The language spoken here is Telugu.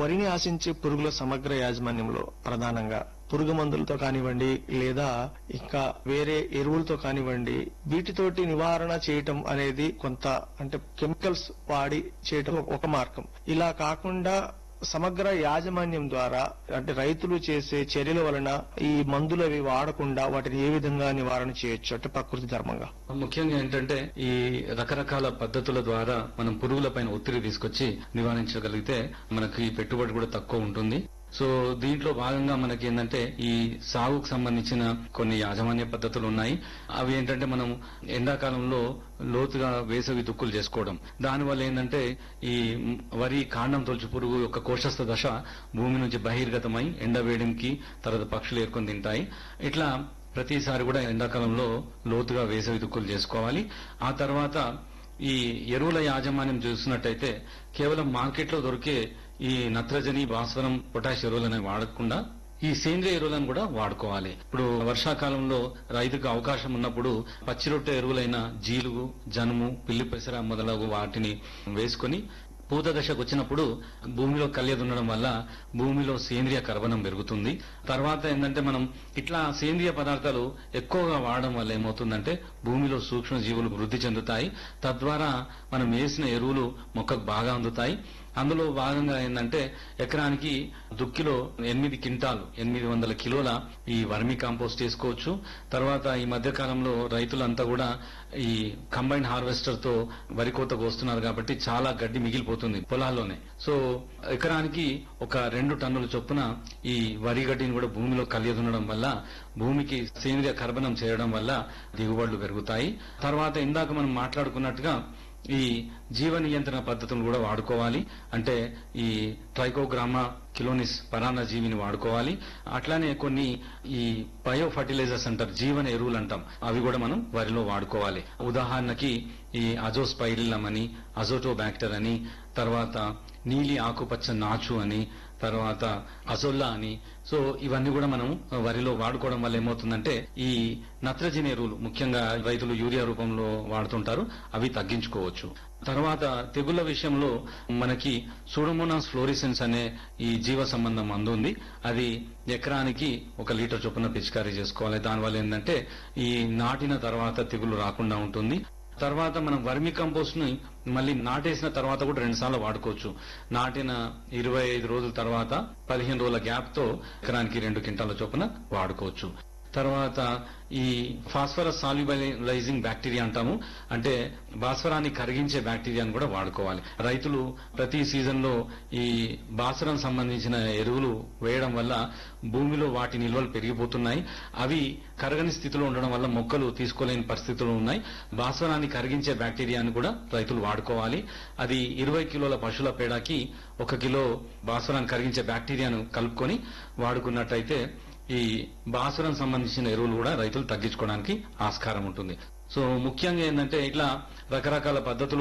వరిని ఆశించే పురుగుల సమగ్ర యాజమాన్యంలో ప్రధానంగా పురుగు మందులతో కానివ్వండి లేదా ఇంకా వేరే ఎరువులతో కానివ్వండి వీటితోటి నివారణ చేయటం అనేది కొంత అంటే కెమికల్స్ వాడి చేయటం ఒక మార్గం ఇలా కాకుండా సమగ్ర యాజమాన్యం ద్వారా అంటే రైతులు చేసే చర్యల వలన ఈ మందులు అవి వాడకుండా వాటిని ఏ విధంగా నివారణ చేయొచ్చు అంటే ప్రకృతి ధర్మంగా ముఖ్యంగా ఏంటంటే ఈ రకరకాల పద్ధతుల ద్వారా మనం పురుగుల పైన ఒత్తిడి తీసుకొచ్చి నివారించగలిగితే మనకి ఈ పెట్టుబడి కూడా తక్కువ ఉంటుంది సో దీంట్లో భాగంగా మనకి ఏంటంటే ఈ సాగుకు సంబంధించిన కొన్ని యాజమాన్య పద్ధతులు ఉన్నాయి అవి ఏంటంటే మనం ఎండాకాలంలో లోతుగా వేసవి దుక్కులు చేసుకోవడం దానివల్ల ఏంటంటే ఈ వరి కాండం తొలచి పురుగు యొక్క కోశస్థ దశ భూమి నుంచి బహిర్గతమై ఎండవేయడంకి తర్వాత పక్షులు ఏర్కొని తింటాయి ఇట్లా ప్రతిసారి కూడా ఎండాకాలంలో లోతుగా వేసవి దుక్కులు చేసుకోవాలి ఆ తర్వాత ఈ ఎరువుల యాజమాన్యం చూసినట్టయితే కేవలం మార్కెట్లో దొరికే ఈ నత్రజని భాస్వరం పొటాష్ ఎరువులని వాడకుండా ఈ సేంద్రియ ఎరువులను కూడా వాడుకోవాలి ఇప్పుడు వర్షాకాలంలో రైతుకు అవకాశం ఉన్నప్పుడు పచ్చి రొట్టె ఎరువులైన జీలుగు జనుము పిల్లి పెసర మొదలగు వాటిని వేసుకొని పూత దశకు వచ్చినప్పుడు భూమిలో కళ్యద ఉండడం వల్ల భూమిలో సేంద్రియ కర్బనం పెరుగుతుంది తర్వాత ఏంటంటే మనం ఇట్లా సేంద్రియ పదార్థాలు ఎక్కువగా వాడడం వల్ల ఏమవుతుందంటే భూమిలో సూక్ష్మ జీవులు వృద్ధి చెందుతాయి తద్వారా మనం వేసిన ఎరువులు మొక్కకు బాగా అందుతాయి అందులో భాగంగా ఏంటంటే ఎకరానికి దుక్కిలో ఎనిమిది క్వింటాలు ఎనిమిది వందల కిలోల ఈ వర్మి కాంపోస్ట్ చేసుకోవచ్చు తర్వాత ఈ మధ్య కాలంలో రైతులంతా కూడా ఈ కంబైన్ హార్వెస్టర్ తో వరి కోత కోస్తున్నారు కాబట్టి చాలా గడ్డి మిగిలిపోతుంది పొలాల్లోనే సో ఎకరానికి ఒక రెండు టన్నుల చొప్పున ఈ వరి గడ్డిని కూడా భూమిలో కలియదుండడం వల్ల భూమికి సేంద్రియ కర్బనం చేయడం వల్ల దిగుబడులు పెరుగుతాయి తర్వాత ఇందాక మనం మాట్లాడుకున్నట్టుగా ఈ జీవ నియంత్రణ పద్ధతులు కూడా వాడుకోవాలి అంటే ఈ ట్రైకోగ్రామా కిలోనిస్ పరాన్న జీవిని వాడుకోవాలి అట్లానే కొన్ని ఈ బయో ఫర్టిలైజర్స్ అంటారు జీవన ఎరువులు అంటాం అవి కూడా మనం వరిలో వాడుకోవాలి ఉదాహరణకి ఈ అజోస్పైరిల్లం అని అజోటో బ్యాక్టర్ అని తర్వాత నీలి ఆకుపచ్చ నాచు అని తర్వాత అజొల్లా అని సో ఇవన్నీ కూడా మనం వరిలో వాడుకోవడం వల్ల ఏమవుతుందంటే ఈ నత్రజని ఎరువులు ముఖ్యంగా రైతులు యూరియా రూపంలో వాడుతుంటారు అవి తగ్గించుకోవచ్చు తర్వాత తెగుళ్ల విషయంలో మనకి సూడోమోనాస్ ఫ్లోరిసెన్స్ అనే ఈ జీవ సంబంధం మందు ఉంది అది ఎకరానికి ఒక లీటర్ చొప్పున పిచికారీ చేసుకోవాలి దానివల్ల ఏంటంటే ఈ నాటిన తర్వాత తెగులు రాకుండా ఉంటుంది తర్వాత మనం వర్మి కంపోస్ట్ ని మళ్ళీ నాటేసిన తర్వాత కూడా రెండు సార్లు వాడుకోవచ్చు నాటిన ఇరవై ఐదు రోజుల తర్వాత పదిహేను రోజుల గ్యాప్ తో ఎకరానికి రెండు క్వింటాల చొప్పున వాడుకోవచ్చు తర్వాత ఈ ఫాస్ఫరస్ సాల్యుబలైజింగ్ బ్యాక్టీరియా అంటాము అంటే భాస్వరాన్ని కరిగించే బ్యాక్టీరియాను కూడా వాడుకోవాలి రైతులు ప్రతి సీజన్ లో ఈ భాస్వరం సంబంధించిన ఎరువులు వేయడం వల్ల భూమిలో వాటి నిల్వలు పెరిగిపోతున్నాయి అవి కరగని స్థితిలో ఉండడం వల్ల మొక్కలు తీసుకోలేని పరిస్థితులు ఉన్నాయి భాస్వరాన్ని కరిగించే బ్యాక్టీరియాను కూడా రైతులు వాడుకోవాలి అది ఇరవై కిలోల పశువుల పేడకి ఒక కిలో భాస్వరాన్ని కరిగించే బ్యాక్టీరియాను కలుపుకొని వాడుకున్నట్టయితే ఈ భాసురం సంబంధించిన ఎరువులు కూడా రైతులు తగ్గించుకోవడానికి ఆస్కారం ఉంటుంది సో ముఖ్యంగా ఏంటంటే ఇట్లా రకరకాల పద్ధతులు